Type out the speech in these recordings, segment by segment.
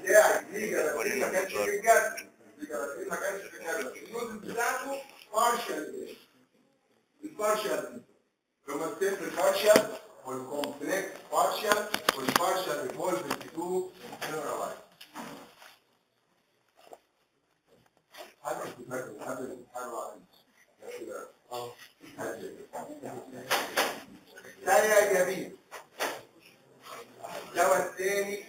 بتاعي ليجا بس ما كانش في الجد ليجا بس ما كانش في الجد اليوزز بتاعته بارشال البارشال هما السيمبل بارشال والكومبلكس بارشال والبارشال ايفولفد تو جنرالايز حاجه تفكر حاجه حلوه اه ده يا جميل الدواء الثاني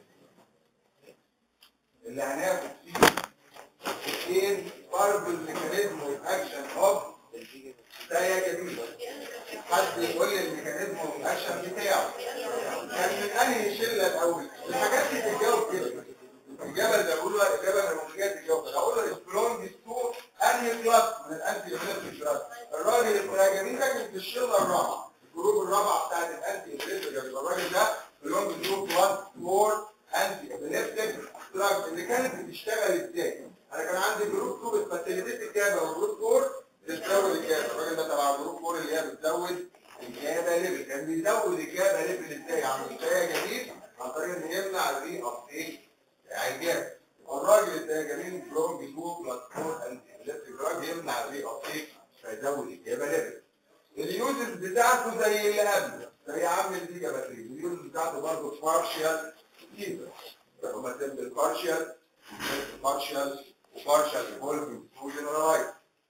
اللي هناخد فيه ايه برضه الميكانيزم والاكشن اوف ده يا جميل حد يقول لي الميكانيزم والاكشن بتاعه كان من انهي شله الاول الحاجات دي تتجاوب كده الاجابه اللي بقولها الاجابه اللي ممكن تتجاوب اقول له البلونج تو انهي كلاس من الانتي ابليتيك كلاس الراجل المهاجمين ده كان في الشله الرابعه الجروب الرابعه بتاعت الانتي ابليتيك يبقى الراجل ده بلونج تو كلاس 4 انتي ابليتيك دراج اللي كانت بتشتغل ازاي انا كان عندي جروب 2 بتفاسيليتيت الجابه وجروب 4 بتزود الجابه الراجل ده تبع جروب 4 اللي هي بتزود الجابه ليفل كان بيزود الجابه ليفل ازاي عامل ازاي يا جميل عن طريق ان يمنع الري ابتيك الجابه الراجل ده جميل بلونج 2 بلس 4 انتي ابليتيك دراج يمنع الري ابتيك فيزود الجابه ليفل اليوزز بتاعته زي اللي قبله زي عامل دي جابتري اليوزز بتاعته برضه بارشال كيفر هما سيمبل بارشال بارشال وبارشال ايفولفنج تو جنرالايز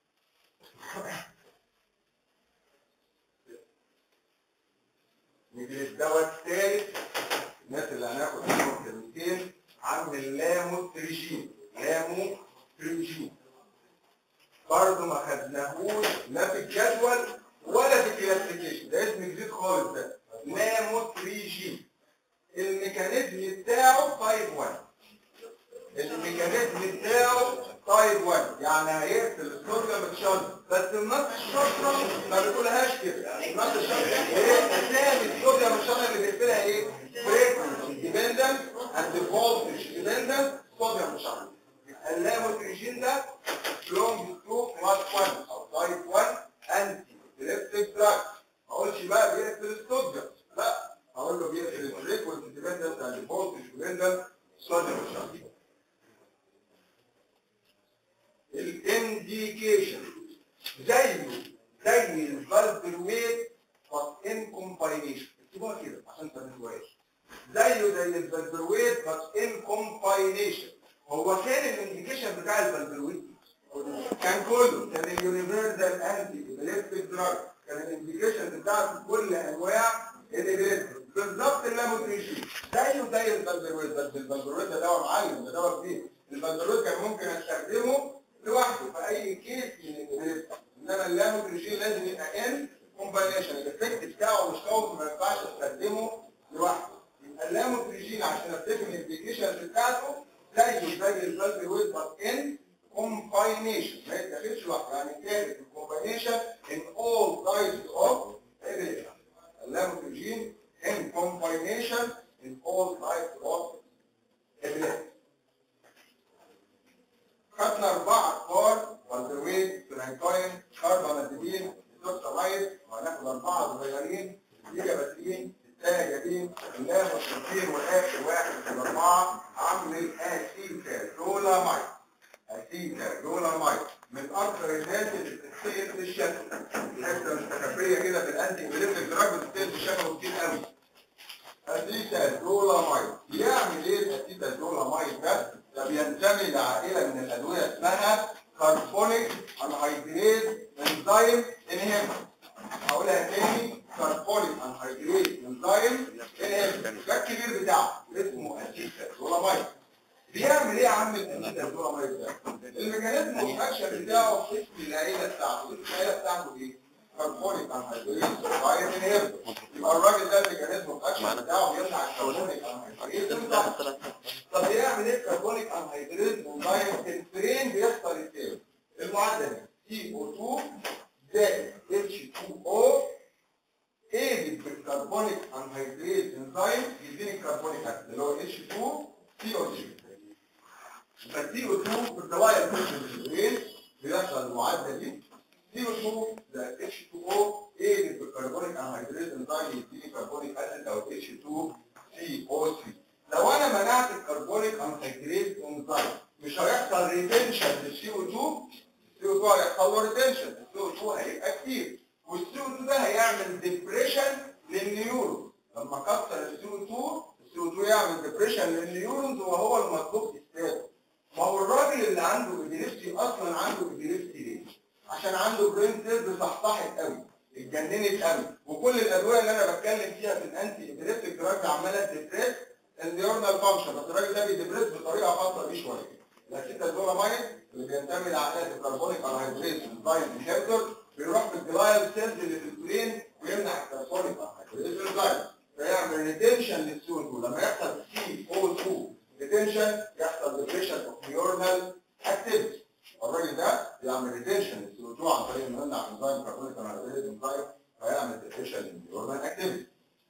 نيجي للدواء الثالث الناس اللي هناخد منهم كلمتين عامل لامو تريجين لامو تريجين برضه ما خدناهوش لا في الجدول ولا في الكلاسيفيكيشن ده اسم جديد خالص ده لامو تريجين الميكانيزم بتاعه تايب 1 الميكانيزم بتاعه تايب 1 يعني هيقتل الصوديوم الشنط بس النص الشطره ما بتقولهاش كده النص الشطره هي اسامي الصوديوم الشنط اللي بيقتلها ايه؟ فريكونسي ديبندنت اند فولتج ديبندنت صوديوم الشنط اللاموتريجين ده لونج 2 كلاس 1 او تايب 1 انتي ابيليبتيك دراج ما اقولش بقى بيقتل الصوديوم لا اقول له بيقتل الفريكونسي ديبندنت اند فولتج ديبندنت صوديوم الشنط الانديكيشن زيه زي الفالفرويت بس ان كومباينيشن اكتبوها كده عشان تفهموا كويس زيه زي الفالفرويت بس ان كومباينيشن هو كان الانديكيشن بتاع الفالفرويت كان كله كان اليونيفرسال انتي ابيليبتيك دراج كان الانديكيشن بتاعته كل انواع الابيليبتيك بالظبط اللاموتريشن زيه زي الفالفرويت بس الفالفرويت ده دواء معين ده دواء كتير الفالفرويت كان ممكن استخدمه لوحده في اي كيس من الابيليبتيك انما اللاموتريشين لازم يبقى ان كومباينيشن الايفكت بتاعه مش قوي ما ينفعش استخدمه لوحده يبقى اللاموتريشين عشان افتكر الانديكيشن بتاعته زيه زي الفالفرويت بس ان combination ما يتاخدش لوحده يعني كانت الكومباينيشن in all types of epilepsy اللاموتريجين in combination in all types of epilepsy خدنا أربعة أفكار والدرويد سلانكاين كاربامازيبين سوكسامايد وهناخد أربعة صغيرين ليجاباتين التاجابين اللاموتريجين والآخر واحد في الأربعة عامل أسيتازولامايد أسيتازولامايد من أكثر الناس اللي بتتسير في الشكل حتة مستخبية كده في الأنتي بليفك دراج بتتسير في الشكل كتير قوي أسيتازولامايد يعمل إيه الأسيتازولامايد ده؟ ده بينتمي لعائلة من الأدوية اسمها كاربونيك انهيدريز انزيم انهيبر هقولها تاني كاربونيك انهيدريز انزيم انهيبر ده الكبير بتاعه اسمه اسيتازولامايد بيعمل ايه يا عم الاسيتازولامايد ده؟ الميكانيزم الاكشن بتاعه اسم العيله بتاعته العيله بتاعته ايه؟ كاربونيك انهيدريز انزيم انهيبر يبقى الراجل ده الميكانيزم الاكشن بتاعه بيمنع الكاربونيك انهيدريز انزيم طب يعمل ايه الكربونيك انهيدريز انزيم الفرين بيحصل ازاي المعادله دي CO2 زائد H2O ايه بالكربونيك انهيدريز انزيم يديني الكربونيك اسيد اللي هو H2CO3 فالسي او 2 في الدوائر بتخش في الفرين بيحصل المعادله دي CO2 زائد H2O ايه بالكربونيك انهيدريز انزيم يديني كربونيك اسيد او H2CO3 لو انا منعت الكربونيك انهيدريز انزايم مش هيحصل ريتنشن للسي او 2 السي او 2 هيحصل له ريتنشن السي او 2 هيبقى كتير والسي او 2 ده هيعمل ديبريشن للنيورون لما كسر السي او 2 السي او 2 يعمل ديبريشن للنيورونز وهو المطلوب استاذ ما هو الراجل اللي عنده ابيليبسي اصلا عنده ابيليبسي ليه؟ عشان عنده برين سيلز صحصحت قوي اتجننت قوي وكل الادويه اللي انا بتكلم فيها في الانتي ابيليبتيك دراج عماله تدريس النيورنال فانكشن بس الراجل ده بيدريس بطريقه خاصه بيه شويه الاسيتازولامايد اللي بيعتمد على الكربونيك انهيدريز انزايم انهبيتور بيروح في الجلايل سيلز اللي في البرين ويمنع الكربونيك انهيدريز انزايم فيعمل ريتنشن للسي 2 لما يحصل سي او 2 ريتنشن يحصل ديبريشن اوف نيورنال اكتيفيتي الراجل ده يعمل ريتنشن للسي 2 عن طريق انه يمنع انزايم كربونيك انهيدريز انزايم فيعمل ديبريشن للنيورنال اكتيفيتي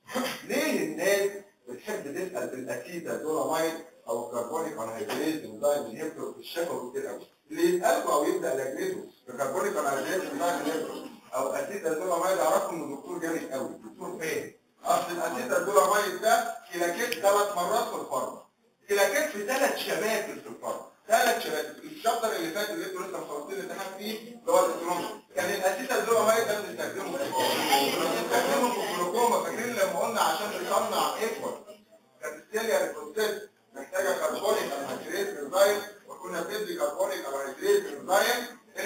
ليه الناس بتحب تسال في الاسيتازولامايد او الكربونيك انهيدريز انزايم انهبيتور في الشفوي كتير قوي اللي يسالكم او يبدا لجنته في كربونيك انهيدريز انزايم انهبيتور او اسيتازولامايد اعرفوا انه دكتور جامد قوي دكتور فاهم اصل الاسيتازولامايد ده كلاكيت ثلاث مرات في الفرد كلاكيت في ثلاث شباتر في الفرد ثلاث شباتر الشابتر اللي فات اللي انتوا لسه مخلصين الامتحان فيه اللي هو الاسترونج كان الاسيتازولامايد ده بنستخدمه بنستخدمه في الجلوكوما فاكرين لما قلنا عشان نصنع اكبر كانت السيليا بروسيس محتاجه كربونيك انهيدريز انزايم وكنا بندي كربونيك انهيدريز انزايم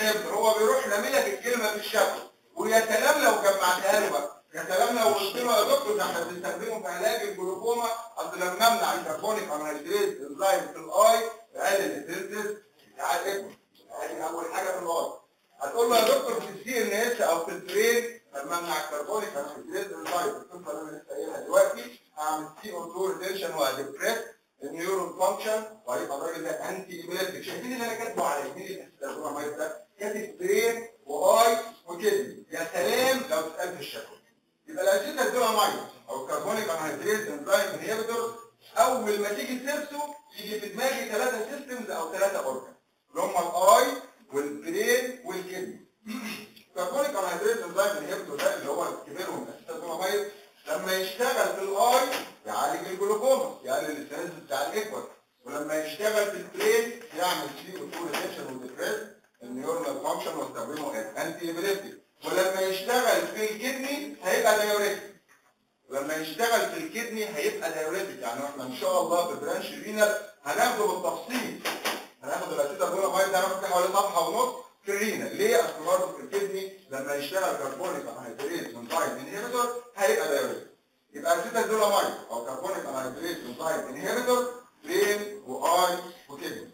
هو بيروح رامي الكلمه في الشكل ويا سلام لو جمعتها له بقى يا سلام لو قلت له يا دكتور ده احنا بنستخدمه في علاج الجلوكوما اصل لما امنع الكربونيك انهيدريز انزايم في الاي يقلل السيلز بتاع الاكبر ادي اول حاجه في الاي هتقول له يا دكتور في السي ان اس او في البرين لما امنع الكربونيك انهيدريز انزايم القصه اللي انا لسه قايلها دلوقتي هعمل سي او 2 ريتنشن وهدبريس النيورون فانكشن وهيبقى الراجل ده انتي ايبيليتيك شايفين اللي انا كاتبه على يمين الاستاذ ده كاتب برين واي وكدني يا سلام لو اتقال في الشكل يبقى الاسيتازولامايد او الكربونيك انهيدريز انزايم انهبيتور اول ما تيجي سيرسه يجي في دماغي ثلاثه سيستمز او ثلاثه اورجان اللي هم الاي والبرين والكدني الكربونيك انهيدريز انزايم انهبيتور ده اللي هو الكبيرهم الاسيتازولامايد لما يشتغل في الاي يعالج الجلوكوما يقلل السيلز بتاع الاكبر ولما يشتغل في البرين يعمل سي او 2 ريتنشن وديبريس النيورال فانكشن واستخدمه انتي ايبيليبتيك ولما يشتغل في الكدني هيبقى دايوريتك ولما يشتغل في الكدني هيبقى دايوريتك يعني احنا ان شاء الله في برانش رينال هناخده بالتفصيل هناخد الاسيتازولامايد ده هناخد حوالي صفحه ونص في الرينال ليه؟ اصل برضه في الكدني لما يشتغل كربونيك انهيدريز انزايم انهبيتور هيبقى دايوريتك يبقى اسيتازولامايد او كربونيك انهيدريز انزايم انهبيتور برين واي وكدني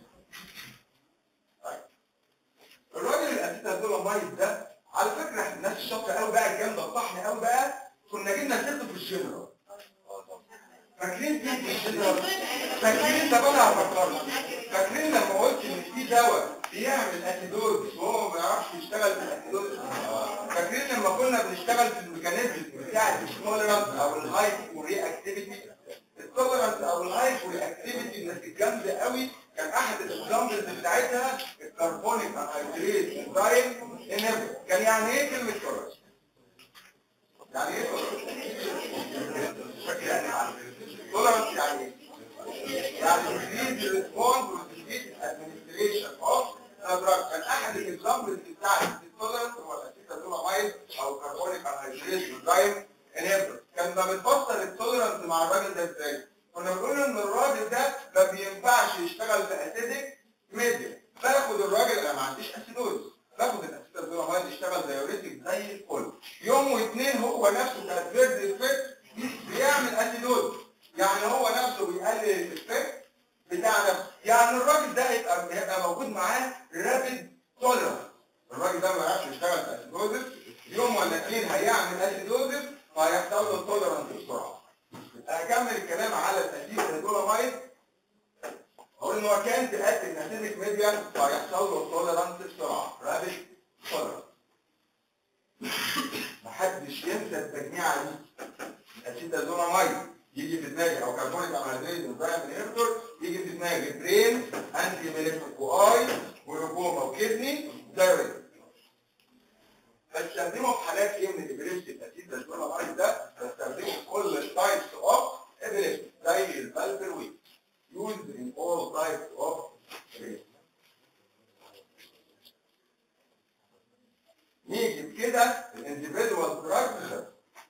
طيب الراجل الاسيتازولامايد ده على فكره احنا الناس الشاطره قوي بقى الجامده الطحن قوي بقى كنا جبنا سيرته في الجنرال فاكرين في الجنرال فاكرين ده بقى هفكرك فاكرين لما قلت ان في دواء بيعمل اسيدوز وهو ما بيعرفش يشتغل في الاسيدوز فاكرين لما كنا بنشتغل في الميكانيزم بتاع التوليرانس او الهايبو رياكتيفيتي التوليرانس او الهايبو رياكتيفيتي الناس الجامده قوي كان احد الاكزامبلز بتاعتها الكربونيك انهيدريز انزايم انهبيتور كان يعني ايه كلمه توليرانس؟ يعني ايه توليرانس يعني ايه؟ يعني تزيد الريسبونس وتزيد الادمنستريشن اوف دراج كان احد الاكزامبلز بتاع التوليرانس هو الاسيتازولامايد او الكربونيك انهيدريز انزايم انهبيتور كان ما بنفسر التوليرانس مع الراجل ده ازاي؟ كنا بنقول ان الراجل ده ما بينفعش يشتغل في اسيدك ميديا باخد الراجل انا ما عنديش اسيدوز باخد الاسيتازولامايد يشتغل دايوريتك زي الفل يوم واثنين هو نفسه كادفيرد افكت بيعمل اسيدوز يعني هو نفسه بيقلل الافكت بتاع نفسه يعني الراجل ده هيبقى هيبقى موجود معاه رابيد توليرانس الراجل ده ما يعرفش يشتغل في اسيدوزس يوم ولا اثنين هيعمل اسيدوزس فهيحصل له توليرانس بسرعه اكمل الكلام على الاسيتازولامايد اقول ان هو كان تقدم اسيدك ميديا فهيحصل له توليرانس بسرعه رابيد توليرانس محدش ينسى التجميعه دي الاسيتازولامايد يجي في دماغي او كربونيك انهيدريز انزايم انهبيتور يجي في دماغي برين انتي ميليفيك واي ولوكوما وكدني دايركت بستخدمه في حالات ايه من الابريشن الاسيتازولامايد ده بستخدمه في كل التايبس اوف ابريشن زي الفالفر ويك used in all types of race نيجي بكده الانديفيدوال ستراكشر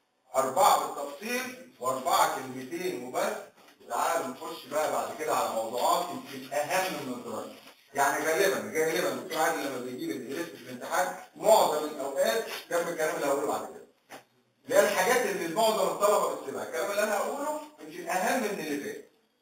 أربعة بالتفصيل وأربعة كلمتين وبس تعالوا نخش بقى بعد كده على موضوعات يمكن أهم من الدراسة يعني غالبا غالبا الدكتور عادل لما بيجيب الإليست في الامتحان معظم الأوقات جنب الكلام اللي هقوله بعد كده اللي هي الحاجات اللي معظم الطلبة بتسيبها الكلام اللي أنا هقوله يمكن أهم من اللي فات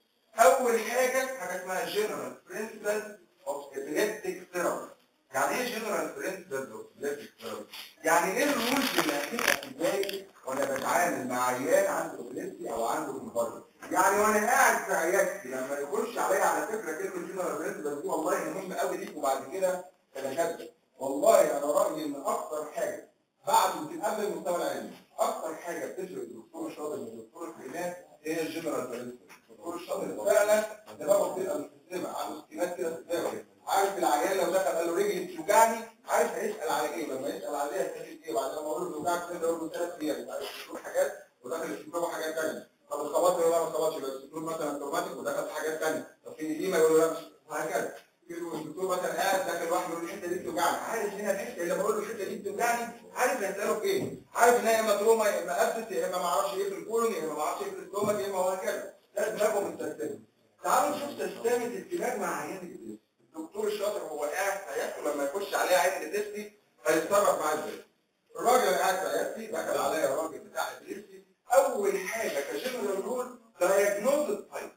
أول حاجة حاجة اسمها General Principles of Epileptic Therapy يعني ايه جنرال برنسبلز اوف ثيرابي؟ يعني ايه الرولز اللي هتبقى في بالي وانا بتعامل مع عيان عنده ابيليبسي او عنده انفاركت؟ يعني وانا قاعد في عيادتي لما يخش عليا على فكره كلمه جنرال برنسبلز دي والله مهم قوي ليك وبعد كده تتشدد والله انا رايي ان اكتر حاجه بعد يمكن قبل المستوى العلمي اكتر حاجه بتفرق الدكتور الشاطر من الدكتور الفنان هي الجنرال برنسبلز الدكتور الشاطر فعلا دماغه بتبقى مستسلمه عنده سكينات كده في دماغه عارف العيان لو دخل قال له رجلي بتوجعني عارف هيسال على ايه لما يسال عليها هتسال ايه وبعد لما اقول له بتوجعك كده اقول له ثلاث ايام يبقى الدكتور حاجات ودخل الدكتور حاجات ثانيه طب الخباط يقول لا ما خبطش يبقى الدكتور مثلا توماتيك ودخل في حاجات ثانيه طب في ديما يقول له لا مش وهكذا الدكتور مثلا قاعد داخل واحد يقول له الحته دي بتوجعني عارف هنا الحته اللي بقول له الحته دي بتوجعني عارف هيساله في ايه عارف ان هي اما تروما يا اما ابسس يا اما ما اعرفش ايه في الكولون يا اما ما اعرفش ايه في الاستومك يا اما وهكذا ده دماغه مستسلمه تعالوا نشوف تستامة الدماغ مع عيان الابليس الدكتور الشاطر وهو قاعد في عيادته لما يخش عليه عين الابليسي هيتصرف معاه ازاي الراجل اللي قاعد في عيادتي دخل عليا الراجل بتاع الابليسي اول حاجه كجنرال رول دايجنوز التايب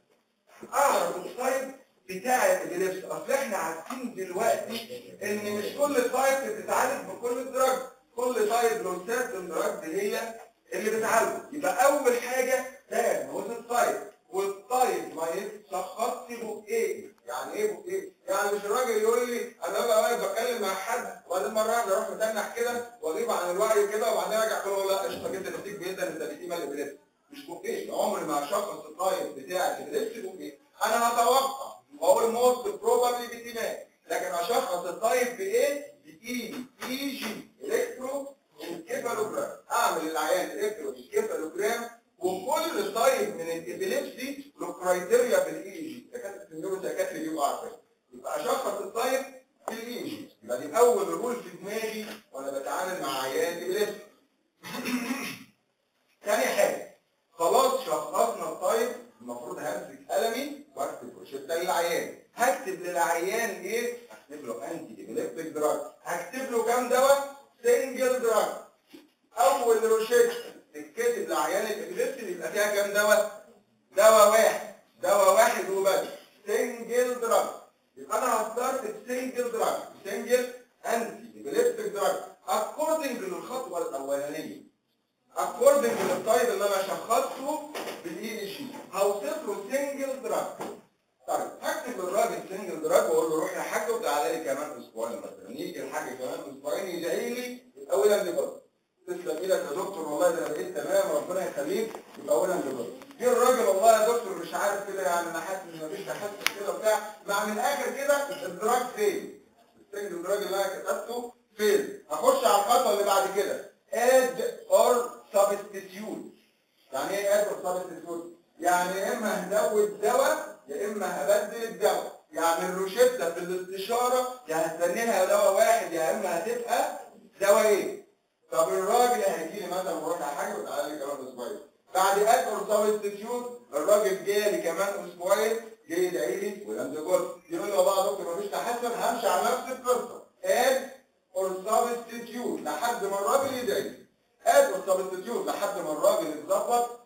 اعرف التايب بتاع الابليسي اصل احنا عارفين دلوقتي ان مش كل تايب بتتعالج بكل دراج كل تايب له سيرتن دراج هي اللي بتعالجه يبقى اول حاجه دايجنوز التايب والطيب ما يتشخصش بايه يعني ايه بايه يعني مش الراجل يقول لي انا بقى واقف بتكلم مع حد وبعدين مره واحده اروح متنح كده واغيب عن الوعي كده وبعدين ارجع اقول له لا قشطه جدا نسيك جدا انت بتيما الابليبسي مش بوكيه عمري ما شخص الطيب بتاع الابليبسي بوكيه انا هتوقع واقول موست بروبابلي بتيمان لكن اشخص الطيب بايه؟ بايدي اي جي الكترو انكيفالوجرام اعمل العيان الكترو انكيفالوجرام وكل طيب من الابيليبسي له كرايتيريا في الاي جي دكاتره النيورو دكاتره بيبقوا عارفين يبقى اشخص الطيب في الاي جي يبقى دي اول رول في دماغي وانا بتعامل مع عيان ابيليبسي تاني حاجه خلاص شخصنا الطيب المفروض همسك قلمي واكتب روشته للعيان هكتب للعيان ايه؟ هكتب له انتي ابيليبتيك دراج هكتب له كام دواء؟ سنجل دراج اول روشته تتكتب لعيان الابيليبسي بيبقى فيها كام دواء؟ دواء واحد دواء واحد وبس سنجل دراج يبقى انا هستارت بسنجل دراج سنجل انتي ابيليبتيك دراج اكوردنج للخطوه الاولانيه اكوردنج للطيب اللي انا شخصته بالاي اي جي هوصف له سنجل دراج طيب هكتب للراجل سنجل دراج واقول له روح يا حاج وتعالى لي كمان اسبوعين مثلا يجي الحاج كمان اسبوعين يدعي لي يبقى اولا لبر تسلم ايدك يا دكتور والله ده انا بقيت تمام ربنا يخليك يبقى اولا لبر جه الراجل والله يا دكتور مش عارف كده يعني انا حاسس ان مفيش تحسس كده وبتاع مع من الاخر كده الدراج فين السنجل دراج اللي انا كتبته فين هخش على الخطوه اللي بعد كده اد اور سبستيتيوت يعني ايه اد اور سبستيتيوت يعني يا اما هزود دواء يا اما هبدل الدواء يعني الروشته في الاستشاره يا هستنيها دواء واحد يا اما هتبقى دواءين طب الراجل هيجي لي مثلا بروح على حاجه وتعالى لي كمان اسبوعين بعد اد اور سبستيتيوت الراجل جالي كمان اسبوعين جاي يدعي لي ولم تقول يقول لي والله يا دكتور مفيش تحسن همشي على نفس القصه اد اور سبستيتيوت لحد ما الراجل يدعي لي اد اور سبستيتيوت لحد ما الراجل يتظبط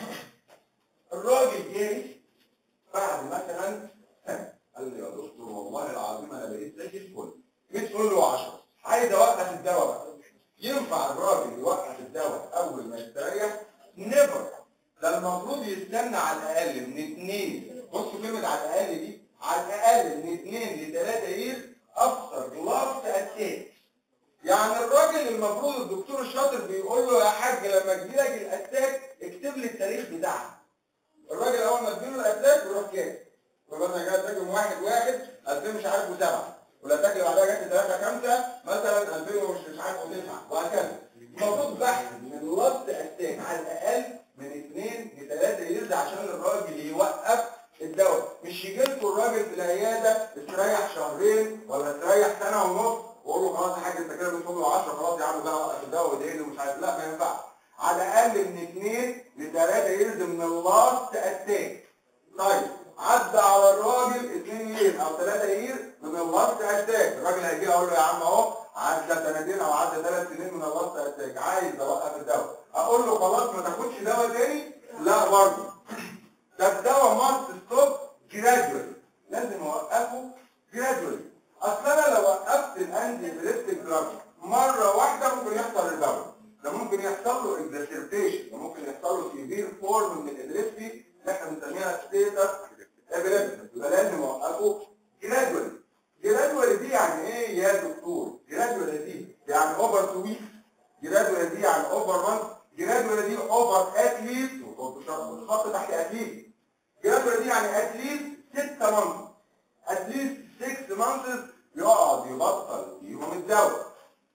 الراجل جالي بعد مثلا سنه قال لي يا دكتور والله العظيم انا بقيت زي الفل 100 فل و10 عايز اوقف الدواء بقى ينفع الراجل يوقف الدواء اول ما يستريح نيفر ده المفروض يستنى على الاقل من اثنين بصوا كلمه على الاقل دي على الاقل من اثنين لثلاثه يير افتر لاست اتاك يعني الراجل المفروض الدكتور الشاطر بيقول له يا حاج لما تجيلك الاتاك اكتب لي التاريخ بتاعها الراجل اول ما تجيله الاتاك يروح كاتب فمثلا جاي اتاك يوم واحد واحد 2000 مش عارف وسبعه والاتاك اللي بعدها جت 3 5 مثلا 2000 ومش مش عارف وتسعه وهكذا المفروض بحث من لاست اتاك على الاقل من اثنين لثلاثه يرد عشان الراجل يوقف الدواء مش يجي لكم الراجل في العياده استريح شهرين ولا استريح سنه ونص واقول له خلاص يا حاج انت كده بتقول له 10 خلاص يا عم بقى وقف الدواء وادعي لي ومش عارف لا ما ينفعش على الاقل من اثنين لثلاثه يرز من اللاست اتاك طيب عدى على الراجل اثنين يير او ثلاثه يير من اللاست اتاك الراجل هيجي اقول له يا عم اهو عدى سنتين او عدى ثلاث سنين من اللاست اتاك عايز اوقف الدواء اقول له خلاص ما تاخدش دواء تاني لا برضه ده الدواء ماست ستوب جرادولي لازم اوقفه جرادولي اصل انا لو وقفت الانتي ابيليبتيك دراج مره واحده ممكن يحصل الدواء ده ممكن يحصل له اكزاسيربيشن ده ممكن يحصل له سيفير فورم من الابيليبسي اللي احنا بنسميها ستيتس ابيليبتيك يبقى لازم اوقفه جرادولي جرادولي دي يعني ايه يا دكتور جرادولي دي يعني اوفر تو ويكس جرادولي دي يعني اوفر مانث جرادولي دي اوفر اتليست وخط تحت اتليست جرادولي دي يعني اتليست 6 مانث اتليست 6 مانث يقعد يبطل يوم الدواء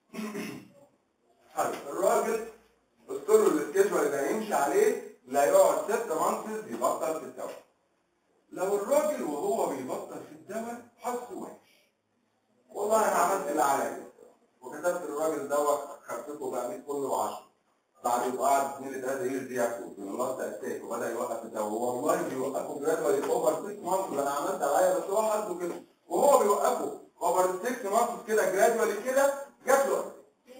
طيب الراجل قلت له السكيدول اللي هيمشي عليه لا يقعد 6 مانث يبطل في الدواء لو الراجل وهو بيبطل في الدواء حظه وحش والله انا عملت اللي عليا وكتبت للراجل دواء خففه بقى 100 كله و10 بعد يبقى قعد 2 3 ييرز ياكل من الله تأسيس وبدا يوقف الدواء والله بيوقفه جرادوالي اوفر 6 مانث انا عملت عليا بس هو حظه كده وهو بيوقفه اوفر 6 مانث كده جرادوالي كده جات له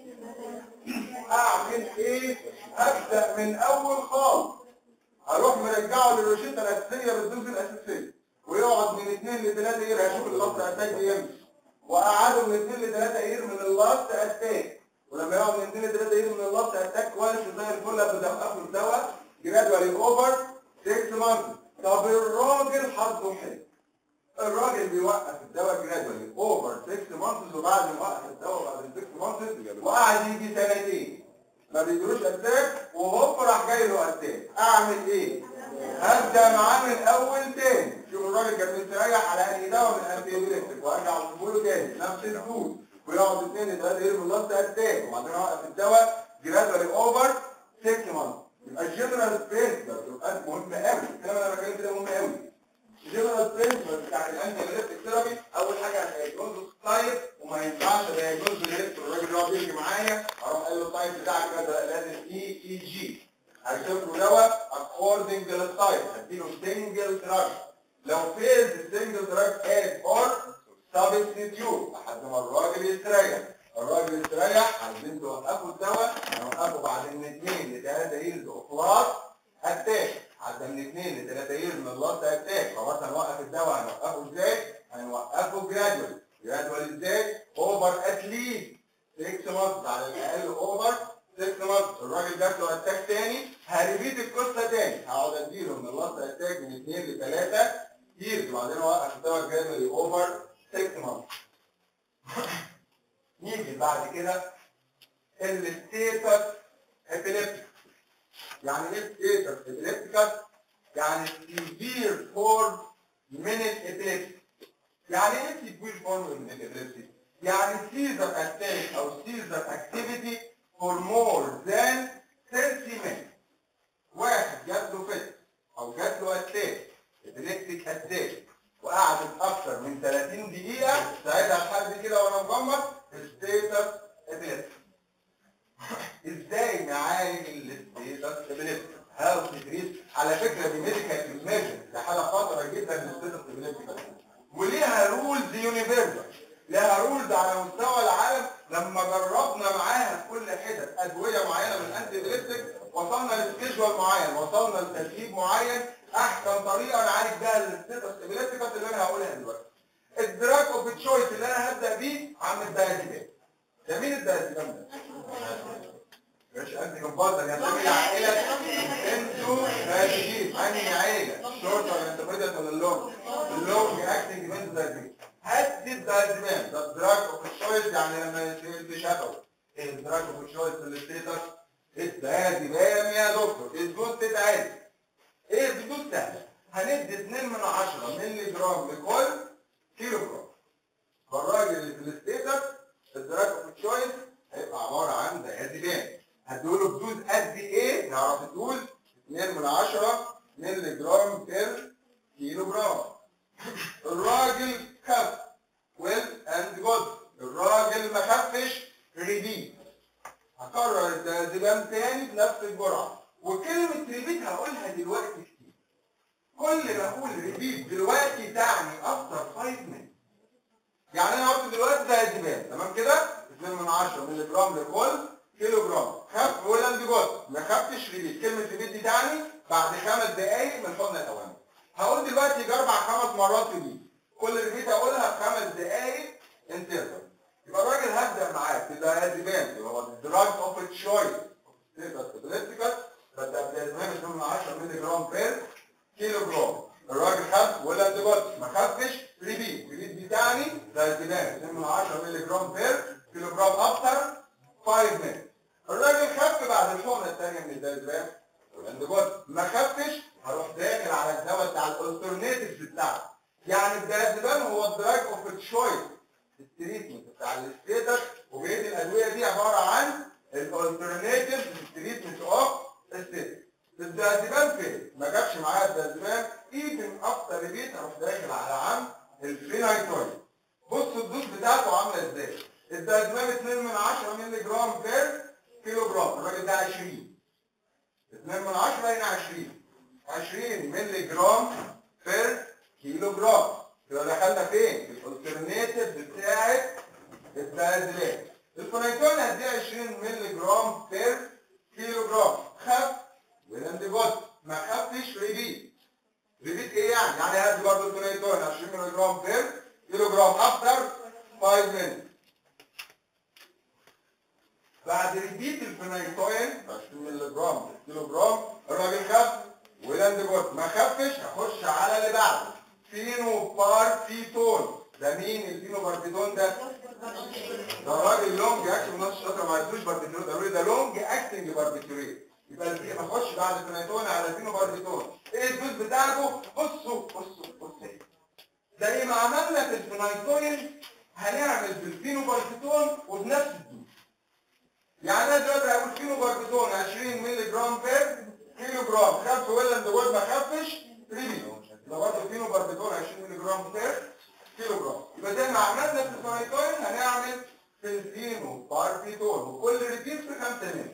اعمل ايه؟ ابدا من اول خالص اروح مرجعه للروشته الاساسيه بالدوز الاساسيه ويقعد من 2 ل 3 اير هشوف اللاست اتاك دي يمشي واقعده من 2 ل 3 اير من اللاست اتاك ولما يقعد من 2 ل 3 اير من اللاست اتاك كويس زي الفل ابدا اوقف له الدواء جرادوالي اوفر 6 مانث طب الراجل حظه حلو الراجل بيوقف الدواء جرادوالي اوفر 6 مانث وبعد ما وقف الدواء بعد 6 مانث وقعد يجي سنتين ما بيجيلوش اتاك وهوب راح جاي له اتاك اعمل ايه؟ هبدا معاه من اول تاني شوف الراجل كان مستريح على انهي دواء من انتي ابيليبتيك وارجع اقول له تاني نفس الدوز ويقعد اثنين ثلاثه يرموا اللاست اتاك وبعدين اوقف الدواء جرادوالي اوفر 6 مانث يبقى الجنرال برنسبل يبقى مهم قوي الكلام اللي انا بتكلم كده مهم قوي الجنرال برنسبل بتاع الانتي ابيليبتيك ثيرابي اول حاجه هيدوز تايب وما ينفعش ده يدوز بالهيست الراجل يقعد يجي معايا اروح قايل له التايب بتاعك كده لازم اي اي جي هكتب له دواء اكوردنج للتايب هديله سنجل دراج لو فيز السنجل دراج اد اور سبستيتيوت لحد ما الراجل يستريح الراجل يستريح عايزين توقفوا الدواء هنوقفه بعد من 2 ل 3 ييرز اوف اتاك عدى من 2 ل 3 ييرز من اللاست اتاك خلاص هنوقف الدواء هنوقفه ازاي؟ هنوقفه جرادوالي جرادوالي ازاي؟ اوفر اتليست 6 مانث على الاقل اوفر 6 مانث الراجل جات له اتاك تاني هريبيت القصه تاني هقعد اديله من اللاست اتاك من 2 ل 3 ييرز وبعدين اوقف الدواء جرادوالي اوفر 6 مانث نيجي بعد كده الستيتس ابيليبتيك يعني ايه ستيتس ابيليبتيكس يعني سيفير فورم من الابيليبسي يعني ايه سيفير فورم من الابيليبسي يعني سيزر اتاك او سيزر اكتيفيتي فور مور ذان 30 minutes واحد جات له فت او جات له اتاك ابيليبتيك اتاك وقعدت اكتر من 30 دقيقه ساعتها الحد كده وانا مغمض ستيتس ابيليبتيك ازاي نعالج الستيتس ابيليبتيك هاو تدريس على فكره دي ميديكال ايميجن ده حاجه خطره جدا للستيتس ابيليبتيك وليها رولز يونيفرسال لها رولز على مستوى العالم لما جربنا معاها في كل حتت ادويه معينه من انتي ابيليبتيك وصلنا لسكيجوال معين وصلنا لترتيب معين احسن طريقه نعالج بيها الستيتس ابيليبتيك اللي انا هقولها دلوقتي الدراج اوف تشويس اللي انا هبدا بيه عم الدايزيبام ده مين الدايزيبام ده؟ مش انت كمبارتر يعني تسمي العائله انتوا دايزيبام انهي عائله؟ شورت ولا انتربريتد ولا اللونج؟ اللونج اكتنج من دايزيبام هات دي الدايزيبام ده الدراج اوف تشويس يعني لما يتم شفوي ايه الدراج اوف تشويس للستيتس؟ الدايزيبام يا دكتور الدوز تتعالج ايه الدوز سهله هندي 2 من 10 مللي جرام لكل كيلو جرام فالراجل اللي في الستيتس الدراج اوف تشويس هيبقى عباره عن دايزيبام هديله بدوز قد ايه؟ نعرف الدوز 2 من 10 مللي جرام بير كيلو جرام الراجل خف ويل اند جود الراجل ما خفش ريبيت هكرر التذبذب تاني بنفس الجرعه وكلمه ريبيت هقولها دلوقتي كتير كل ما اقول ريبيت دلوقتي تعني افتر 5 minutes يعني انا قلت دلوقتي ده الزبال تمام كده 2 من 10 مللي جرام لكل كيلو جرام خف ويل اند جود ما خفتش ريبيت كلمه ريبيت دي تعني بعد خمس دقائق من الحضن الاولاني هقول دلوقتي يجي اربع خمس مرات ريبيت كل ريبيت اقولها في خمس دقائق انترفال يبقى الراجل هبدا معاه بالدايازيبام اللي هو الدراج اوف تشويس تقدر تبليتيكال بس الدايازيبام 2 من 10 مللي جرام بير كيلو جرام الراجل خف ولا دلوقتي ما خفش ريبيت ريبيت دي تعني دايازيبام 2 من 10 مللي جرام بير كيلو جرام افتر 5 minutes الراجل خف بعد الحقنه الثانيه من الدايازيبام والاندجوت ما خفش هروح داخل على الدواء بتاع الالترناتيفز بتاعته يعني الدايازيبام هو الدراج اوف تشويس التريتمنت بتاع الستيتس وبقيه الادويه دي عباره عن الالترناتيف التريتمنت اوف ستيتس الدايازيبام فين؟ ما جابش معايا الدايازيبام ايفن افتر ريبيت اروح داخل على عم الفينايتويد بص الدوز بتاعته عامله ازاي؟ الدايازيبام 2 من 10 مللي جرام بير كيلو جرام الراجل ده 20 2 من 10 هنا 20 20 مللي جرام بير كيلو جرام يبقى دخلنا فين؟ في الالترناتيف بتاعت الدايزلات الفونيتون هدي 20 مللي جرام بير كيلو جرام خف والاندجوت ما خفش ريبيت ريبيت ايه يعني؟ يعني هدي برضه الفونيتون 20 مللي جرام بير كيلو جرام افتر 5 minutes بعد ريبيت الفينايتوين 20 مللي جرام كيلو جرام الراجل خف والاندجوت ما خفش هخش على اللي بعده فينو بارفيتون ده مين الفينو بارفيتون ده؟ ده راجل لونج اكشن نص شاطر ما عرفتوش باربيتوريت قالوا لي ده لونج اكتنج باربيتوريت يبقى الفي- اخش بعد الفينايتون على فينو باربيتون ايه الدوز بتاعته؟ بصوا بصوا بصوا زي ما عملنا في الفينايتون هنعمل بالفينو باربيتون وبنفس الدوز يعني انا دلوقتي هقول فينو باربيتون 20 مللي جرام بير كيلو جرام خف ولا اندجوت ما خفش ريبي يبقى برضه فينو باربيتون 20 مللي جرام بير كيلو جرام يبقى زي ما عملنا في الفينايتون هنعمل في الفينو باربيتون وكل ريبيت في 5 مللي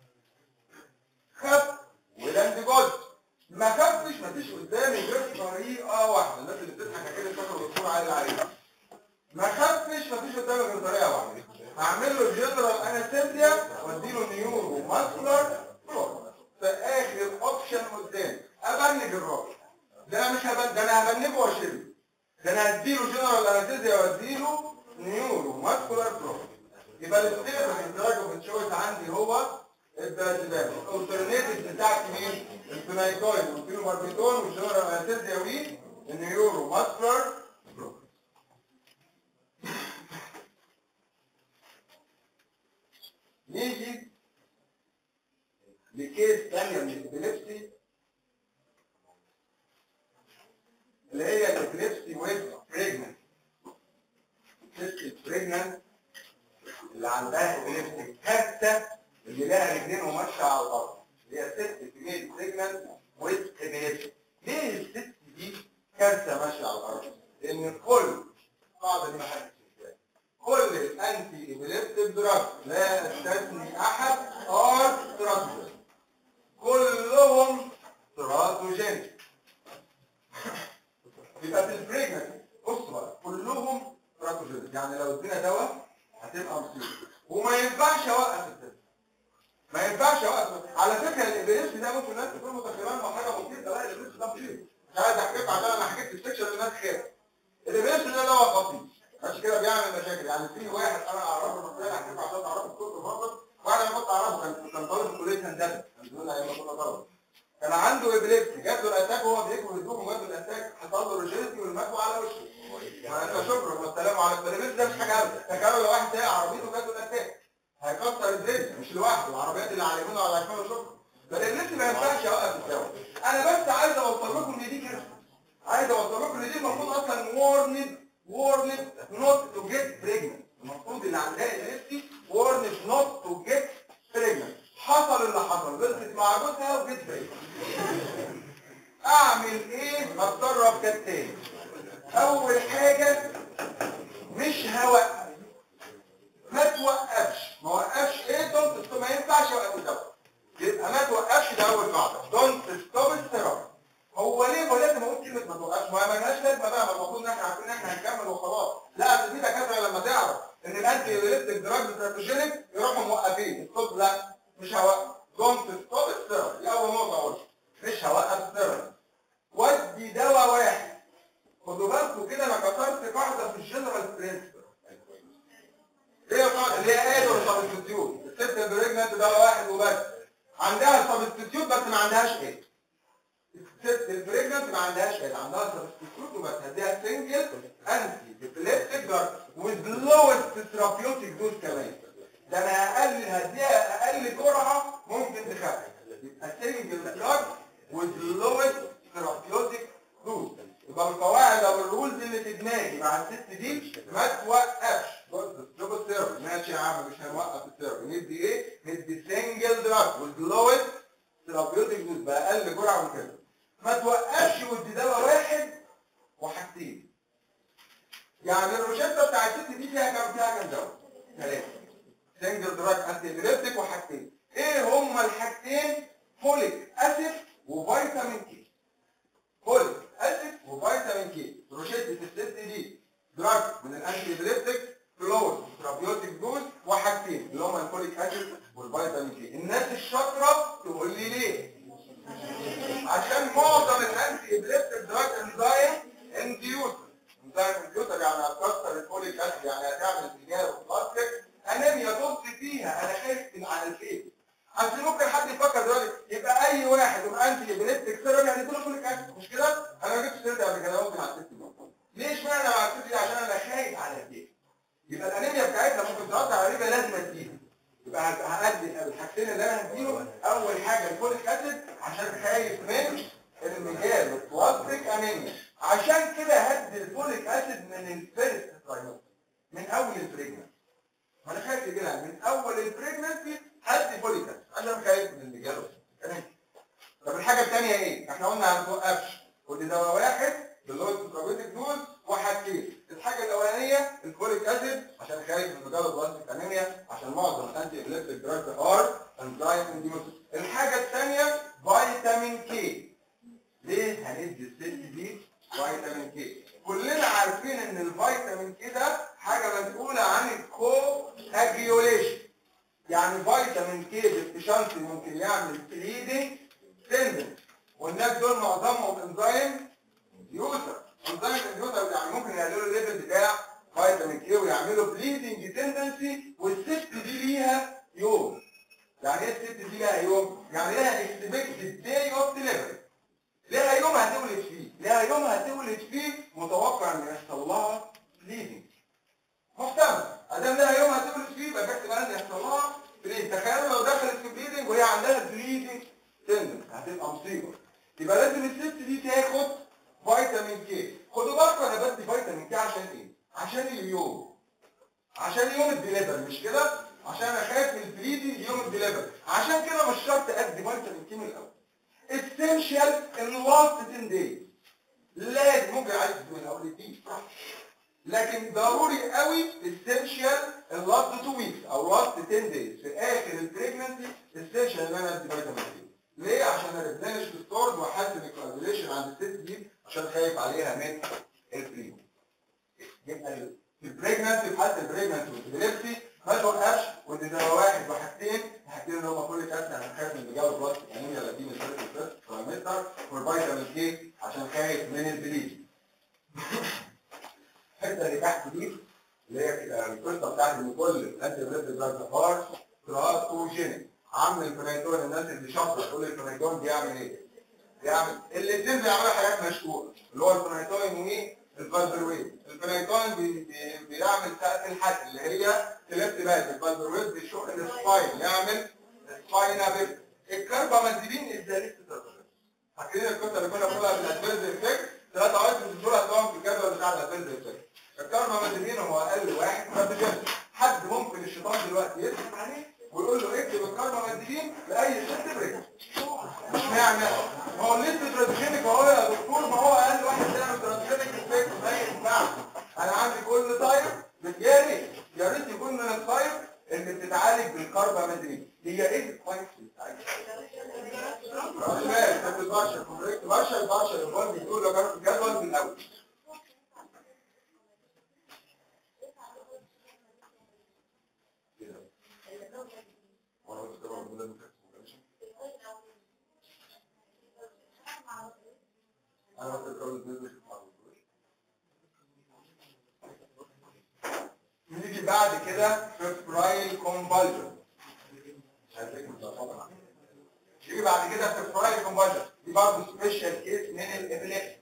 خف والاندجوت ما خفش مفيش قدامي غير طريقه واحده الناس اللي بتضحك اكيد فاكره الدكتور عادل عليها ما خفش مفيش قدامي غير طريقه واحده هعمل له جنرال انستيزيا واديله نيورو ماسكولار بلوك في اخر اوبشن قدامي ابنج الراجل ده انا مش هبن ده انا هبنجه واشيله ده انا هديله جنرال انستيزيا واديله نيورو ماسكولار بلوك يبقى الاختلاف من الدرجه اوف تشويس عندي هو الدايزيبام الالترناتيف بتاعتي مين؟ الفينايتوين والفينوباربيتون والجنرال انستيزيا والنيورو ماسكولار بلوك نيجي لكيس ثانية من الابيليبسي اللي هي الابيليبسي ويز بريجننت ست بريجننت اللي عندها ابيليبسي كارثة اللي لها رجلين وماشية على الأرض هي ست فيميل بريجننت ويز ابيليبسي ليه الست دي كارثة ماشية على الأرض؟ لأن كل القاعدة دي ما حدش ينساها. كل الانتي ابيليبتيك دراج لا استثني احد ار تراتوجين كلهم تراتوجين يبقى في البريجننت بص بقى كلهم تراتوجين يعني لو ادينا دواء هتبقى مصيبه وما ينفعش اوقف الدواء ما ينفعش اوقف على فكره الابليس ده ممكن الناس تكون متخيلها انه حاجه مفيده لا الابليس ده مصيبه مش عايز احكيك عشان انا حكيت في السكشن الناس خير الابليس ده دواء خطير عشان كده بيعمل مشاكل يعني في واحد انا اعرفه المصريه احكي عشان تعرفه الكتب مصر واحد انا كنت اعرفه كان كان طالب في كليه هندسه كان بيقول لي ايام كنا طلبه كان عنده ابليبسي جات له الاتاك وهو بيكوي هدومه جات له الاتاك حصل له ريجيستي والمكوى على وشه ما شكرا والسلام على الابليبسي ده مش حاجه ابدا تخيلوا لو واحد سايق عربيته جات له الاتاك هيكسر الدنيا مش لوحده العربيات اللي على يمينه وعلى شماله شكرا فالابليبسي ما ينفعش اوقف الدواء انا بس عايز اوصل لكم ان دي كده عايز اوصل لكم ان دي المفروض اصلا وورند warned not to get pregnant المفروض اللي عندها النفسي warned not to get pregnant حصل اللي حصل غلطت مع جوزها وجت pregnant اعمل ايه اتصرف كالتالي اول حاجه مش هوقف ما توقفش ما وقفش ايه دونت ستوب ما ينفعش اوقف الدواء يبقى ما توقفش ده اول قاعده دونت ستوب الثيرابي هو ليه هو لازم اقول كلمه ما توقفش ما مالهاش لازمه بقى ما المفروض ان احنا عارفين ان احنا هنكمل وخلاص لا اصل في دكاتره لما تعرف ان الانتي ريليتك دراج ستراتيجينيك يروحوا موقفين ستوب لا مش هوقف دونت ستوب الثيرابي دي اول نقطه اقولها مش هوقف الثيرابي ودي دواء واحد خدوا بالكم كده انا كسرت قاعده في الجنرال برنسبل هي قاعده اللي هي ايه سبستيوت الست البريجننت دواء واحد وبس عندها سبستيوت بس ما عندهاش ايه الست البريجننت ما عندهاش ايه عندها سبستيوت وبس هديها سنجل انتي ديبليبتيك دراج وذ لوست ثيرابيوتيك دوز كمان ده انا اقل هديها اقل جرعه ممكن تخفف يبقى سنجل دراج وذ لوست ثيرابيوتيك دوز يبقى القواعد او الرولز اللي في دماغي مع الست دي ما توقفش بص شوف السيرفي ماشي يا عم مش هنوقف السيرفي ندي ايه؟ ندي سنجل دراج والجلويد ثيرابيوتيك دوز باقل جرعه من كده ما توقفش ودي دواء واحد وحاجتين يعني الروشته بتاع الست دي فيها كام فيها كام دواء؟ ثلاثه سنجل دراج انتي ابيليبتيك وحاجتين ايه هما الحاجتين؟ فوليك اسيد وفيتامين كي فوليك اسيد وفيتامين كي روشته الست دي دراج من الانتي ابيليبتيك فلوز ثيرابيوتيك دوز وحاجتين اللي هما الفوليك اسيد والفيتامين كي الناس الشاطره تقول لي ليه عشان معظم الانتي ابليبتيك دراج انزايم انديوتر انزايم انديوتر يعني هتكسر الفوليك اسيد يعني هتعمل سجاير وبلاستيك انيميا بص فيها انا خايف من على الفيل اصل ممكن حد يفكر دلوقتي يبقى اي واحد انتي ابليبتيك سيرم يعني يديله فوليك اسيد مش كده؟ انا ما جبتش سيرتي قبل كده ممكن على الست دي ليش معنى مع الست دي عشان انا خايف على الفيل يبقى الانيميا بتاعتها ممكن تقطع على ريبه لازم اديها يبقى هأدي الحاجتين اللي انا هديله اول حاجه الفوليك اسيد عشان خايف من المجال والبلاستيك انيميا عشان كده هدي الفوليك اسيد من الفيرست ترايمستر من اول البريجننت ما انا خايف يجيلها من اول البريجننسي هدي فوليك اسيد عشان خايف من المجال والبلاستيك طب الحاجه الثانيه ايه؟ احنا قلنا ما توقفش ودي دواء واحد باللود بروبيتك دوز وحاجتين الحاجه الاولانيه الفوليك اسيد عشان خايف من مجال البلاستيك انيميا عشان معظم الانتي ابليبتيك دراج ار انزايم انديوسس الحاجه الثانيه فيتامين كي ليه هندي الست دي فيتامين كي كلنا عارفين ان الفيتامين كي ده حاجه مسؤوله عن الكو اجيوليشن يعني فيتامين كي بالتشانس ممكن يعمل بليدنج تندن والناس دول معظمهم انزايم يوزر انزايم اليوزر يعني ممكن يقللوا الليفل بتاع فيتامين كي ويعملوا بليدنج تندنسي والست دي ليها يوم يعني ايه الست دي ليها يوم؟ يعني ليها اكسبكتد داي اوف ديليفري ليها يوم هتولد فيه ليها يوم هتولد فيه متوقع ان يحصل لها بليدنج محتمل ادام لها يوم هتولد فيه يبقى في احتمال ان يحصل لها بليدنج تخيلوا لو دخلت في بليدنج وهي عندها بليدنج تندنس هتبقى مصيبه يبقى لازم الست دي تاخد فيتامين كي خدوا بالكم انا بدي فيتامين كي عشان ايه عشان اليوم عشان يوم الدليفري مش كده عشان انا خايف من البليدنج يوم الدليفري عشان كده مش شرط ادي فيتامين كي من الاول essential in last 10 days لازم ممكن عايز تدي من الاول دي لكن ضروري قوي essential in last 2 weeks او last 10 days في اخر البريجنسي essential ان انا ادي فيتامين كي ليه؟ عشان اريبلانش الستورز واحسن الكوagulation عند الست دي عشان خايف عليها من البريمو. يبقى في البريجنسي في حالة البريجنسي والابيليبسي ما توقفش وان ده واحد وحاجتين الحاجتين اللي هم فوليك اسيد عشان خايف من الجو بلاستيك انيميا اللي دي من الفيرست فيرست ترايمستر والفيتامين كي عشان خايف من البليد. الحته اللي تحت دي اللي هي القصه بتاعت ان كل انتي بريد دراج ار تراتوجينيك عم الفينيتون الناس اللي شاطره تقول الفينيتون بيعمل ايه؟ بيعمل الاثنين بيعملوا حاجات مشهوره اللي هو الفينيتون وايه؟ الفالبرويد الفينيتون بي بي بيعمل سقف الحد اللي هي تلف باك الفالبرويد بيشق السباين يعمل سباينا بيب الكربامازيبين الزاليست فاكرين القصه اللي كنا بنقولها بالادفيرز افكت ثلاثه ايتمز دول هتلاقيهم في الجدول بتاع الادفيرز افكت الكربامازيبين هو اقل واحد كاربوجين حد ممكن الشيطان دلوقتي يضحك عليه ويقول له اكتب الكربامازيبين لاي ست بريك اشمعنى؟ ما هو لسه ترانزيجينيك اهو يا دكتور ما هو اقل واحد بيعمل ترانزيجينيك افكت زي بارشل انفولد بيقول لك الجدول من الاول انا قلت الكود نيجي بعد كده فبرايل كومبالجن يجي بعد كده فبرايل كومبالجن دي برضه سبيشال كيس من الابليك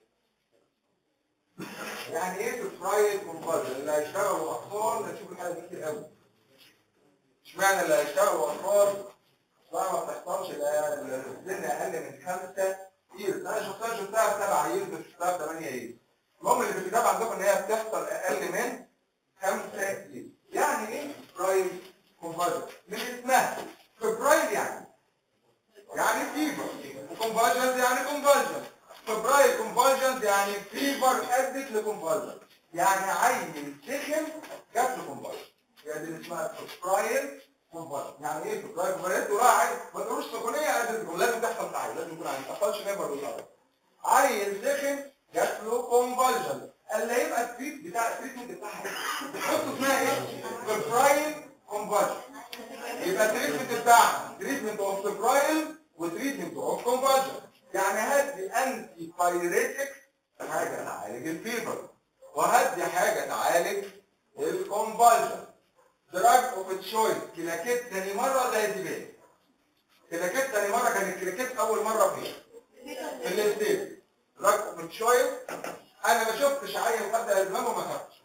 يعني ايه فبرايل كومبالجن اللي هيشتغلوا اطفال نشوف الحاله دي كتير قوي اشمعنى اللي هيشتغلوا اطفال طبعا ما بتحصلش لا السن اقل من خمسه ييرز انا شفتها شفتها في سبعه ييرز شفتها في ثمانيه ييرز المهم اللي في الكتاب عندكم ان هي بتحصل اقل من خمسة جنيه يعني ايه برايل كونفرجن من اسمها فبرايل يعني يعني فيفر وكونفرجنز يعني كونفرجن فبرايل كونفرجنز يعني فيفر ادت لكونفرجن يعني عين سخن جات له كونفرجن يعني دي اسمها فبرايل كونفرجن يعني ايه فبرايل كونفرجن تقول عين ما تقولش سخونيه ادت لازم تحصل في عين لازم يكون عين ما تحصلش نيفر ولا عين سخن جات له كونفرجن اللي هيبقى التريت بتاع التريتمنت بتاعها تحطوا اسمها ايه؟ فبرايل كونفرجن يبقى التريتمنت بتاعها تريتمنت اوف فبرايل وتريتمنت اوف كونفرجن يعني هدي انتي بايريتك حاجه تعالج الفيبر وهدي حاجه تعالج الكونفرجن دراج اوف تشويس كلاكيت تاني مره زي دي كلاكيت تاني مره كان الكلاكيت اول مره فين؟ في الاستيت دراج اوف تشويس انا ما شفتش عيل خد الزمام وما خدش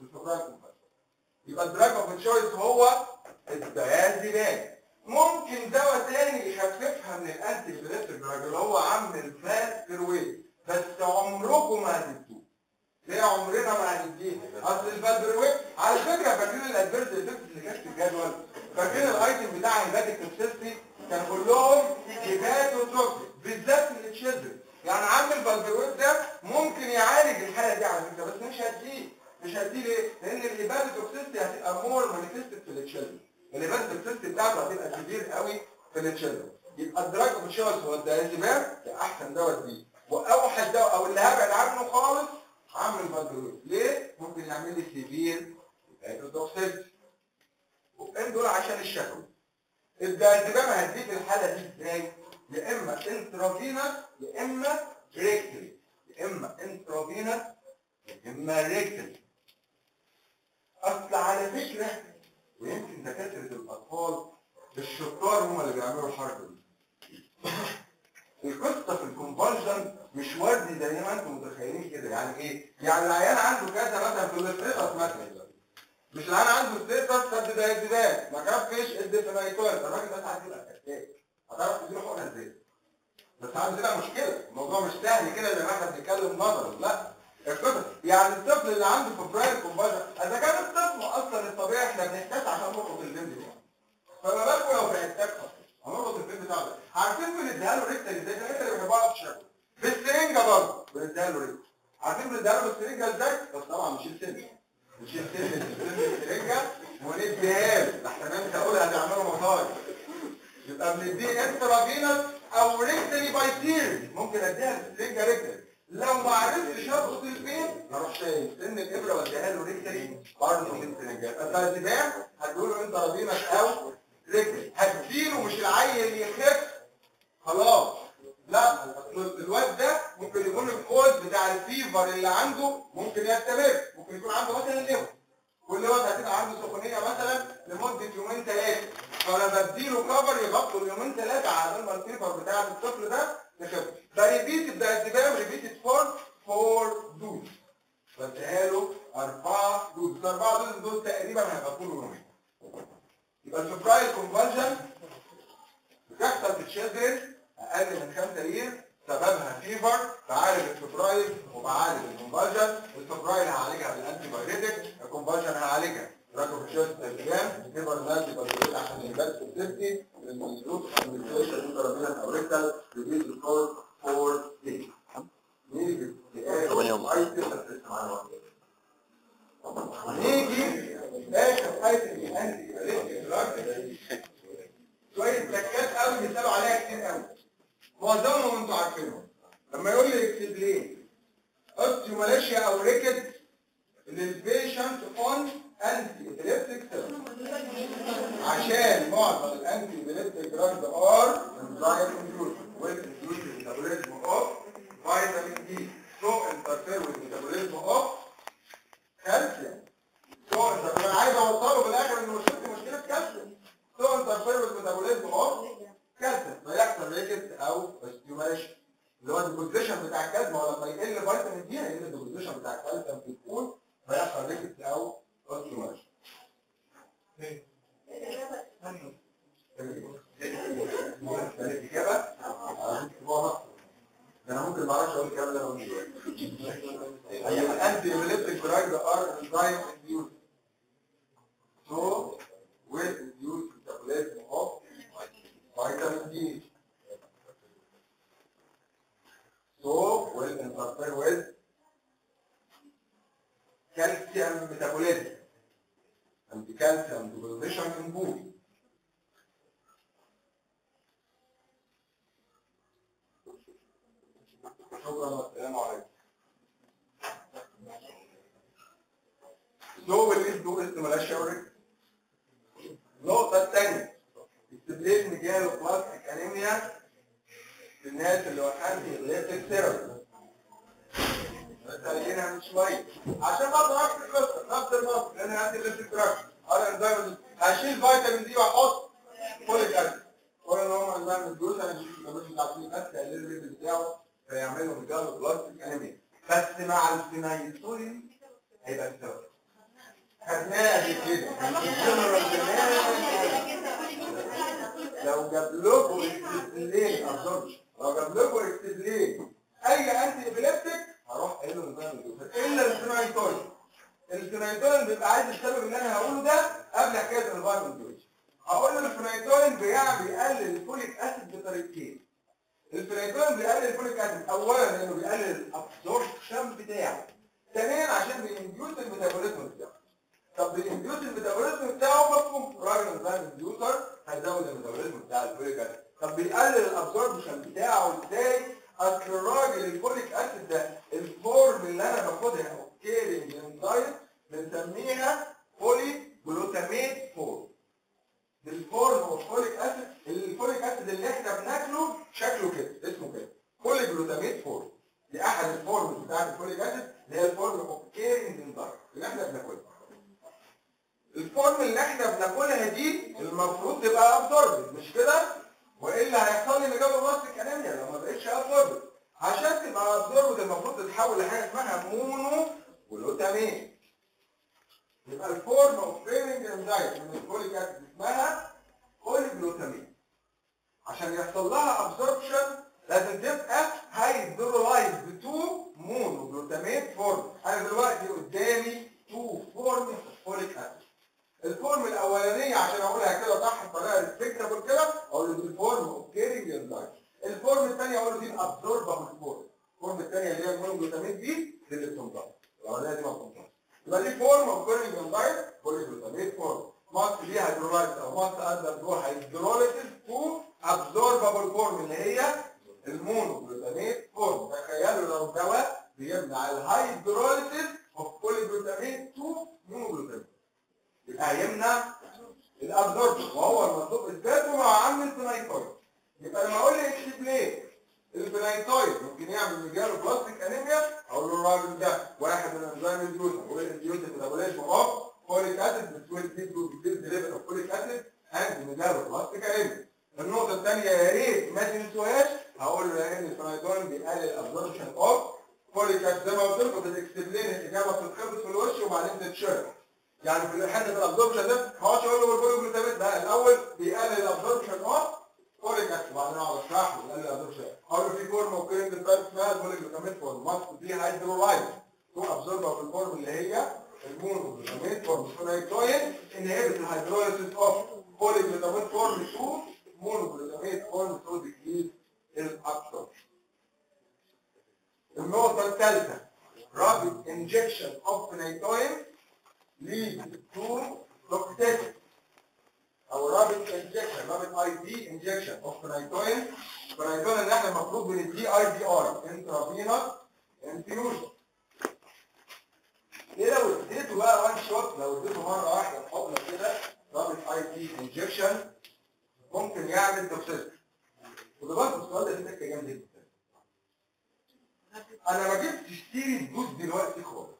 يبقى الدراج اوف تشويس هو الديازيبان ممكن دواء تاني يخففها من الانتي بليتر دراج اللي هو عامل فالبرويت بس عمركم ما هتدوه ليه عمرنا ما هنديه اصل الفالبرويت على فكره فاكرين الادفيرس افكت اللي كانت في الجدول فاكرين الايتم بتاع هيباتيك توكسيستي كان كلهم هيباتوتوكسيك بالذات من التشيلدرن يعني عم الفالبرويت ده ممكن يعالج الحاله دي على فكره بس مش هديه مش هديه ليه؟ لان الهيباتوتوكسيستي هتبقى مور مانيفستد في التشيلدرن الهيباتوتوكسيستي بتاعته هتبقى كبير قوي في التشيلدرن يبقى الدراج اوف تشويس هو الدايزيبام ده احسن دواء دي واوحش دواء او اللي هبعد عنه خالص عم الفالبرويت ليه؟ ممكن يعمل لي سيفير هيباتوتوكسيستي وان دول عشان الشكوى الدايزيبام هديه في الحاله دي ازاي؟ يا اما انترافينس يا اما ريكتري يا اما انترافينس يا اما ريكتري اصل على فكره ويمكن دكاتره الاطفال الشطار هم اللي بيعملوا الحركه دي القصه في الكونفرجن مش وردي زي ما انتم متخيلين كده يعني ايه؟ يعني العيان عنده كذا مثلا في الاستيتس مثلا مش العيان عنده ستيتس خد دايزيبات ما كفش ادي فينايتول الراجل ده ساعات يبقى كتاك هتعرف تديله حقنه ازاي؟ بس عندنا مشكله الموضوع مش سهل كده زي ما احنا بنتكلم نظرا لا القصه يعني الطفل اللي عنده فبراير كونفرجن اذا كان الطفل اصلا الطبيعي احنا بنحتاج عشان نربط البنت بتاعه فما بالكم لو بنحتاج هنربط البنت بتاعه ده عارفين بنديها له ريكتال ازاي ده انت اللي بيحبها في الشكل بالسرنجه برضه بنديها له ريكتال عارفين بنديها له بالسرنجه ازاي بس طبعا مش السن مش السن السرنجه ونديها له لحسن انت تقول هتعملوا مصايب يبقى بنديه انترافينس او ريكتالي باي سيريز ممكن اديها سرنجه ريكتال لو ما عرفتش اربط البين اروح شايل سن الابره واديها له ريكتالي برضه من سرنجات فالتزام هتقول له انترافينس او ريكتالي هتديله مش العيل يخف خلاص لا الواد ده ممكن يكون الكوز بتاع الفيفر اللي عنده ممكن يستمر ممكن يكون عنده مثلا ليفر كل وقت هتبقى عنده سخونيه مثلا لمده يومين ثلاثه فانا بديله كفر يغطوا اليومين ثلاثه على ما الفيفر بتاع الطفل ده يخف فريبيت الدايزيبام ريبيتد فور فور دوز بديها له اربعه دوز الاربعه دوز دول تقريبا هيغطوا له يومين يبقى الفبرايل كونفرجن بتحصل في الشيلدرن اقل من 5 لير سببها فيفر بعالج الفبرايل وبعالج الكونفرجن الفبرايل هعالجها بالانتي بايريتك الكونفرجن هعالجها رقم الشوز الجام فيفر الانتي بايريتك عشان يبات السيفتي الروت ادمنستريشن انترافينال او ريكتال ريديوس الكور فور دي نيجي لاخر ايتم نيجي لاخر ايتم الانتي بايريتك شويه تكات قوي بيسالوا عليها كتير قوي معظمهم انتوا عارفينهم لما يقول لي اكتب ليه اوستيوماليشيا او ريكت للبيشنت اون انتي ابيليبتيك عشان معظم الانتي ابيليبتيك دراجز ار انزايم انديوس والانديوس ميتابوليزم اوف فيتامين دي سو انترفير وذ ميتابوليزم اوف كالسيوم سو انترفير انا عايز اوصله في الاخر ان مشكلتي مشكله كالسيوم سو انترفير وذ ميتابوليزم اوف كالسيوم فيحصل ريكت او اوستيوماليشيا اللي هو البوزيشن بتاع الكالسيوم هو لما يقل فيتامين دي هيقل البوزيشن بتاع الكالسيوم بيكون فيحصل ريكت او اوستيوماليشيا الإجابة ده أنا ممكن ما أعرفش أقول الكلام ده أنا دلوقتي هي الأنتي إبليبتيك دراج ار انزايم انديوس so will induce metabolism of vitamin D so will interfere with calcium metabolism and calcium deposition in bone شكرا والسلام عليكم. لو اللي دول استمرار شوري النقطة الثانية استبدال مجال بلاستيك انيميا للناس اللي وقعتي الليتك ثيرابي خلينا من شوية عشان برضه نفس القصة نفس الموقف لان عندي الليتك ثيرابي انا انزايم هشيل فيتامين دي واحط فوليك اسيد ولا ان هم انزايم الجلوس انا مش عارفين بس يقلل الليفل بتاعه فيعملوا مجال بلاستيك انيميا بس مع الفينايلسولين هيبقى السبب خدناها دي كده لو جاب لكم اكتبلين ابزوربشن لو جاب لكم اكتبلين اي انتي ابيليبتيك هروح قايل له نظام الجلوكوز الا الفينايتولين الفينايتولين بيبقى عايز السبب اللي انا هقوله ده قبل حكايه الفيتامين دوز هقول له الفينايتولين بيعمل بيقلل الفوليك اسيد بطريقتين الفينايتولين بيقلل الفوليك اسيد اولا لانه بيقلل الابزوربشن بتاعه ثانيا عشان بينديوس الميتابوليزم بتاعه طب بينديوس الميتابوليزم بتاعه مفهوم راجل انزيم انديوسر هيزود الميتابوليزم بتاع الفوليك اسيد طب بيقلل الابزوربشن بتاعه ازاي اصل الراجل الفوليك اسيد ده الفورم اللي انا باخدها اوكيرنج انزايم بنسميها فولي جلوتاميت فورم بالفورم اوف فوليك اسيد الفوليك اسيد اللي احنا بناكله شكله كده اسمه كده فولي جلوتاميت فورم دي احد الفورم بتاعت الفوليك اسيد اللي هي الفورم اوف كيرنج انزايم اللي احنا بناكلها الفورم اللي احنا بناكلها دي المفروض تبقى ابزوربد مش كده والا هيحصل لي نجابه بلاستيك انيميا لو ما بقتش ابزوربد عشان تبقى ابزوربد المفروض تتحول لحاجه اسمها مونو جلوتامين يبقى الفورم اوف كيرنج انزايم من الفوليك اسيد اسمها فولي جلوتامين عشان يحصل لها ابزوربشن لازم تبقى هيدرولايز بتو مونو جلوتامين فورم انا دلوقتي قدامي تو فورم فوليك اسيد الفورم الاولانيه عشان اقولها كده صح بطريقه ريسبكتبل كده اقول له دي الفورم اوف كيرنج انزايم الفورم الثانيه اقول له دي الابزوربابل فورم الفورم الثانيه اللي هي المونو جلوتامين دي دي اللي بتنضاف الاولانيه دي ما بتنضاف يبقى دي فورم اوف كيرنج انزايم فولي جلوتامين فورم must be hydrolyzed او must undergo hydrolysis to absorbable form اللي هي المونوجلوتاميت فورم تخيلوا لو دواء بيمنع الهيدروليسيس اوف بوليجلوتامين تو مونوجلوتامين يبقى هيمنع الابزوربشن وهو المطلوب اثباته مع عم الفينايتويد يبقى لما اقول لي اكتب ليه الفينايتويد ممكن يعمل مجاله بلاستيك انيميا اقول له الراجل ده واحد من انزيم الجلوكوز هو الانديوز ميتابوليزم اوف فوليك اسيد بتويل بيدو بيدو ليفل اوف فوليك اسيد اند مجاله بلاستيك انيميا النقطة الثانية يا ريت ما تنسوهاش هقول له لان الفينايتوين بيقلل الابزوربشن اوف فوليك اسيد زي ما قلت لكم بتكتب الاجابة بتتخبط في الوش وبعدين تتشرب يعني في الحته في الابزوربشن ده ما اقعدش اقول له الفوليك جلوتاميت ده الاول بيقلل الابزوربشن اوف فوليك اسيد وبعدين اقعد اشرح له يقلل الابزوربشن اقول له في فورم اوكي انت اسمها الفوليك جلوتاميت فورم ماست دي هيدرولايز تو ابزوربر في الفورم اللي هي المونو جلوتاميت فورم فينايتوين انهبت الهيدروليسيس اوف فوليك جلوتاميت فورم 2 مونو جلوتاميت فورم 2 ديكريز الابزوربشن النقطة الثالثة rapid injection of phenytoin lead to toxicity او رابط انجكشن رابط اي بي انجكشن اوف فينايتوين فينايتوين ان احنا المفروض بندي اي بي ار انترافينوس انفيوجن ليه لو اديته بقى وان شوت لو اديته مره واحده بحقنه كده رابط اي بي انجكشن ممكن يعمل توكسيستي وده برضه السؤال ده فيه جامد جدا انا ما جبتش تشتري الدوز دلوقتي خالص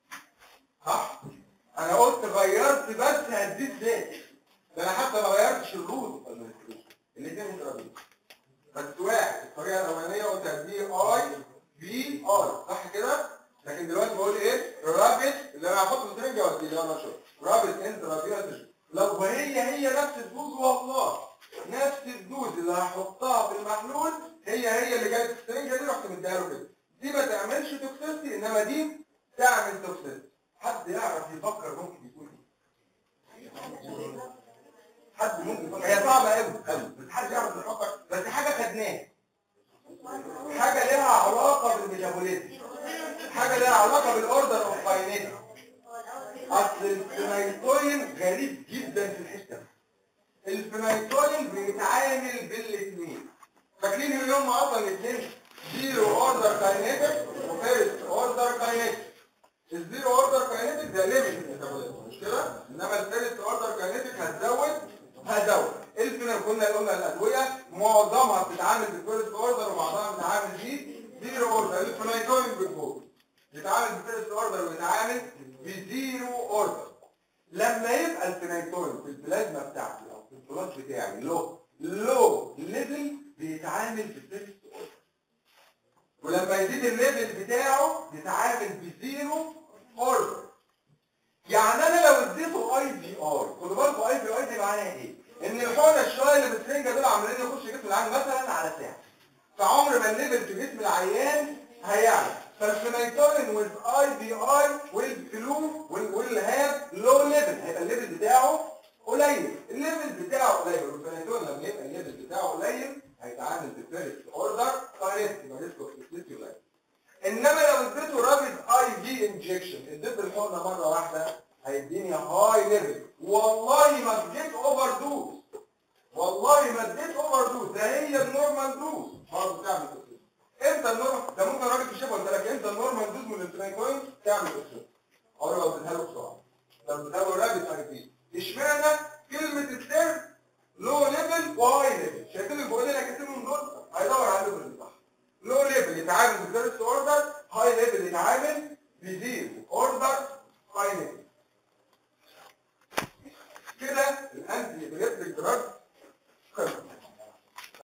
صح انا قلت غيرت بس هديت ذاتي ده انا حتى ما غيرتش الروت الاثنين مترابطين بس واحد الطريقه الاولانيه قلت هديه اي بي ار صح كده لكن دلوقتي بقول ايه رابط اللي انا هحط السرنجه واديه اللي انا شوف رابط انترافيروس لو هي هي نفس الدوز والله نفس الدوز اللي هحطها في المحلول هي هي اللي جايه في السرنجه دي رحت مديها له كده دي ما تعملش توكسيستي انما دي تعمل توكسيستي حد يعرف يفكر ممكن يكون ايه حد ممكن يفكر هي صعبه قوي قوي بس حد يعرف يفكر بس حاجه خدناها حاجه لها علاقه بالميتابوليزم حاجه لها علاقه بالاوردر اوف كاينيتكس اصل الفينايتوين غريب جدا في الحته دي الفينايتوين بيتعامل بالاثنين فاكرين ان هم اصلا الاثنين زيرو اوردر كاينيتكس وفيرست اوردر كاينيتكس الزيرو اوردر كاينيتكس ده ليميت ميتابوليزم مش كده انما الفيرست اوردر كاينيتكس هتزود هزود الفينال كنا قلنا الادويه معظمها بتتعامل بالفيرست اوردر وبعضها بتتعامل بيه زيرو اوردر الفينايتوين بالجول بيتعامل بفيرست اوردر وبيتعامل بزيرو اوردر لما يبقى الفينايتوين في البلازما بتاعتي او في البلاط بتاعي لو لو ليفل بيتعامل بالفيرست اوردر ولما يزيد الليفل بتاعه بيتعامل بزيرو اوردر يعني انا لو اديته اي بي ار خدوا بالكم اي بي ار دي معناها ايه؟ ان الحقنه الشويه اللي بالسرنجه دول عمالين يخش جسم العيان مثلا على ساعه فعمر ما الليفل في جسم العيان هيعلى فالفينايتولين ويز اي بي اي والفلو ويل هاف لو ليفل هيبقى الليفل بتاعه قليل الليفل بتاعه قليل والفينايتولين لما يبقى الليفل بتاعه قليل هيتعامل بالفيرست اوردر كاريت يبقى ريسك اوف قليل انما لو اديته رابد اي في انجكشن اديت الحقنه مره واحده هيديني هاي ليفل والله ما اديت اوفر دوز والله ما اديت اوفر دوز ده هي النورمال دوز برضه تعمل توكسيس امتى النورمال ده ممكن راجل في الشفا قلت لك امتى النورمال دوز من التريكوين تعمل توكسيس اقول له اديتها له بسرعه لو اديتها له رابد اي في اشمعنى كلمه السر لو ليفل وهاي ليفل شايفين البقين اللي كاتبهم دول هيدور على الليفل اللي تحت لو ليفل يتعامل بالفيرست اوردر هاي ليفل يتعامل بزيرو اوردر هاي ليفل كده الانتي بيليبتيك دراج